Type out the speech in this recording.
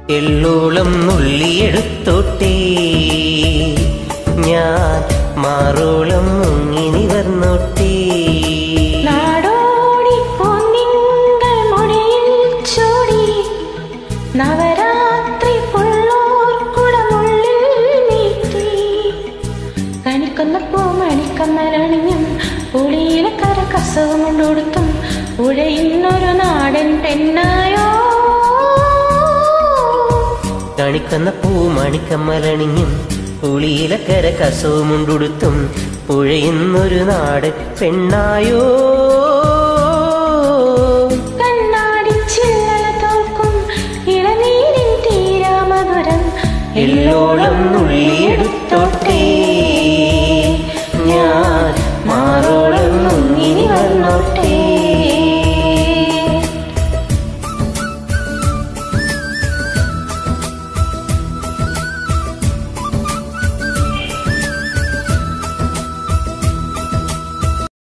എള്ളോളം നുള്ളിയെടുത്തോട്ടേ ഞാൻ മാറോളം മുങ്ങി നിവർന്നോട്ടേ നാടോടി പൊന്നിങ്കൾ മുടിയിൽ ചൂടി നവരാത്രി പുള്ളോർ കുടമുള്ളിൽ നീട്ടി കണിക്കൊന്ന പൂ മണിക്കമ്മലണിഞ്ഞും പുളിയിലെ കര കസവും കൊണ്ടുകൊടുത്തും ഉഴയുന്നൊരു നാടൻ പെണ്ണായോ കണിക്കുന്ന പൂ മണിക്കമ്മലണിഞ്ഞും പുളിയിലക്കര കസവുമുണ്ടുടുത്തും പുഴയുന്നൊരു നാട് പെണ്ണായോ